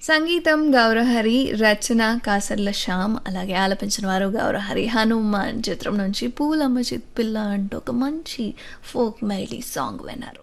సంగీతం గౌరహరి రచన కాసర్ల శ్యామ్ అలాగే ఆలపించిన వారు గౌరహరి హనుమాన్ చిత్రం నుంచి పూలమ్మ చిత్పిల్ల అంటూ ఒక మంచి ఫోక్ మెలడీ సాంగ్ విన్నారు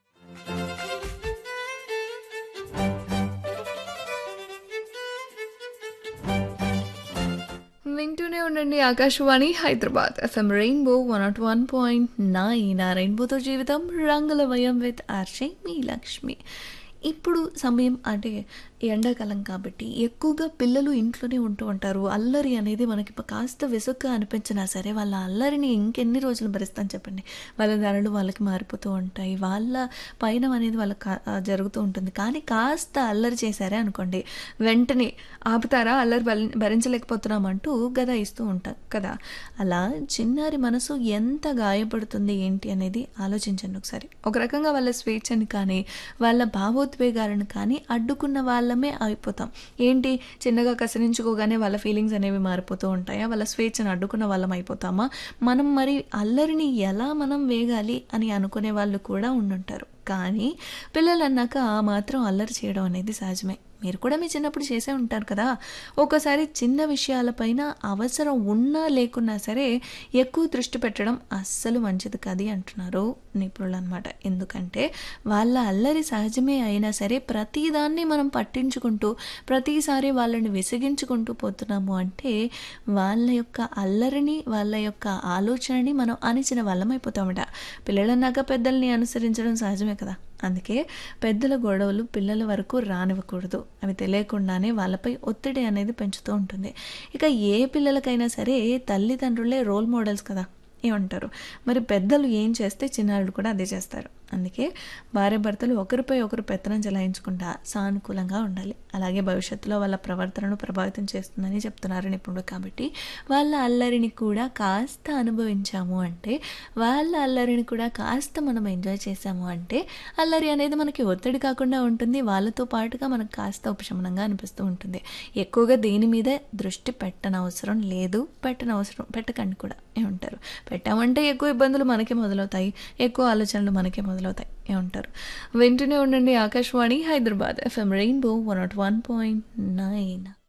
వింటూనే ఉండండి Akashvani Hyderabad FM rainbow one nought one point nine ఆ రెయిన్బోతో జీవితం రంగుల వయం విత్ ఆర్షే మీ లక్ష్మి ఇప్పుడు సమయం అంటే ఎండాకాలం కాబట్టి ఎక్కువగా పిల్లలు ఇంట్లోనే ఉంటూ ఉంటారు అల్లరి అనేది మనకి ఇప్పుడు కాస్త విసుగ్గా అనిపించినా సరే వాళ్ళ అల్లరిని ఇంకెన్ని రోజులు భరిస్తాం చెప్పండి వాళ్ళ ధరలు వాళ్ళకి మారిపోతూ ఉంటాయి వాళ్ళ పైన అనేది వాళ్ళకి కా- ఆ, జరుగుతూ ఉంటుంది కానీ కాస్త అల్లరి చేశారే అనుకోండి వెంటనే ఆపుతారా అల్లరి భరి- భరించలేకపోతున్నామంటూ గదా ఇస్తూ ఉంటారు కదా అలా చిన్నారి మనసు ఎంత గాయపడుతుంది ఏంటి అనేది ఆలోచించండి ఒకసారి ఒక రకంగా వాళ్ళ స్వేచ్ఛని కానీ వాళ్ళ భావోద్వేగాలను కానీ అడ్డుకున్న వాళ్ళమే అయిపోతాం ఏంటి చిన్నగా కసిరించుకోగానే వాళ్ళ ఫీలింగ్స్ అనేవి మారిపోతూ ఉంటాయా వాళ్ళ స్వేచ్ఛను అడ్డుకున్న వాళ్ళం అయిపోతామా మనం మరి అల్లరిని ఎలా మనం వేగాలి అని అనుకునే వాళ్ళు కూడా ఉండుంటారు కానీ పిల్లలు అన్నాక ఆ మాత్రం అల్లరి చేయడం అనేది సహజమే మీరు కూడా మీ చిన్నప్పుడు చేసే ఉంటారు కదా ఒకసారి చిన్న విషయాలపైన అవసరం ఉన్నా లేకున్నా సరే ఎక్కువ దృష్టి పెట్టడం అస్సలు మంచిది కాదు అంటున్నారు నిపుణులు అనమాట ఎందుకంటే వాళ్ళ అల్లరి సహజమే అయినా సరే ప్రతిదాన్ని మనం పట్టించుకుంటూ ప్రతిసారి వాళ్ళని విసిగించుకుంటూ పోతున్నాము అంటే వాళ్ళ యొక్క అల్లరిని వాళ్ళ యొక్క ఆలోచనని మనం అణిచిన వాళ్ళం అయిపోతామట పిల్లలన్నాక పెద్దల్ని అనుసరించడం సహజమే కదా అందుకే పెద్దల గొడవలు పిల్లల వరకు రానివ్వకూడదు అవి తెలియకుండానే వాళ్ళపై ఒత్తిడి అనేది పెంచుతూ ఉంటుంది ఇక ఏ పిల్లలకైనా సరే తల్లిదండ్రులే రోల్ మోడల్స్ కదా ఏమంటారు మరి పెద్దలు ఏం చేస్తే చిన్నారులు కూడా అదే చేస్తారు అందుకే భార్య భర్తలు ఒకరిపై ఒకరు పెత్తనం చెలాయించకుండా సానుకూలంగా ఉండాలి అలాగే భవిష్యత్తులో వాళ్ళ ప్రవర్తనను ప్రభావితం చేస్తుందని చెప్తున్నారు నిపుణుడు కాబట్టి వాళ్ళ అల్లరిని కూడా కాస్త అనుభవించాము అంటే వాళ్ళ అల్లరిని కూడా కాస్త మనం ఎంజాయ్ చేసాము అంటే అల్లరి అనేది మనకి ఒత్తిడి కాకుండా ఉంటుంది వాళ్ళతో పాటుగా మనకు కాస్త ఉపశమనంగా అనిపిస్తూ ఉంటుంది ఎక్కువగా దేని మీదే దృష్టి పెట్టనవసరం లేదు పెట్టనవసరం పెట్టకండి కూడా ఏమంటారు పెట్టామంటే ఎక్కువ ఇబ్బందులు మనకే మొదలవుతాయి ఎక్కువ ఆలోచనలు మనకే మొదలవుతాయి ఏమంటారు వింటూనే ఉండండి Akashvani Hyderabad FM rainbow one nought one point nine